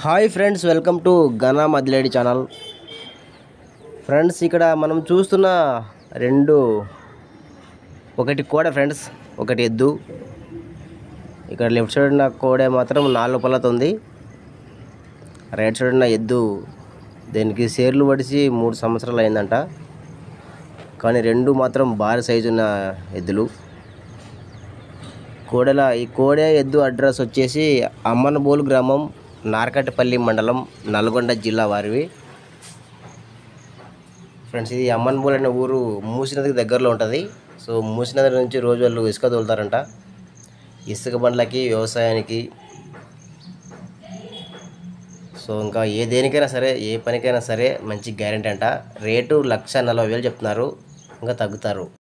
hi friends welcome to ఘనా మదిలేడి channel friends ఇక్కడ మనం చూస్తున్న రెండు ఒకటి కోడ ఫ్రెండ్స్ ఒకటి ఎద్దు ఇక్కడ లెఫ్ట్ సైడ్ ఉన్న కోడే మాత్రం నాలుగు పళ్ళతో ఉంది రైట్ సైడ్ ఉన్న ఎద్దు దీనికి సేర్లు పడిసి మూడు సంవత్సరాలు అయిందంట కానీ రెండు మాత్రం భారీ సైజు ఉన్న ఎద్దులు కోడెల ఈ కోడే ఎద్దు అడ్రస్ వచ్చేసి అమ్మనబోలు గ్రామం నార్కట్పల్లి మండలం నల్గొండ జిల్లా వారివి ఫ్రెండ్స్ ఇది అమ్మన్బోల్ అనే ఊరు మూసినదికి దగ్గరలో ఉంటుంది సో మూసినది నుంచి రోజు వాళ్ళు ఇసుక తోలుతారంట ఇసుక బండ్లకి వ్యవసాయానికి సో ఇంకా ఏ దేనికైనా సరే ఏ పనికైనా సరే మంచి గ్యారెంటీ అంట రేటు లక్ష నలభై వేలు చెప్తున్నారు ఇంకా తగ్గుతారు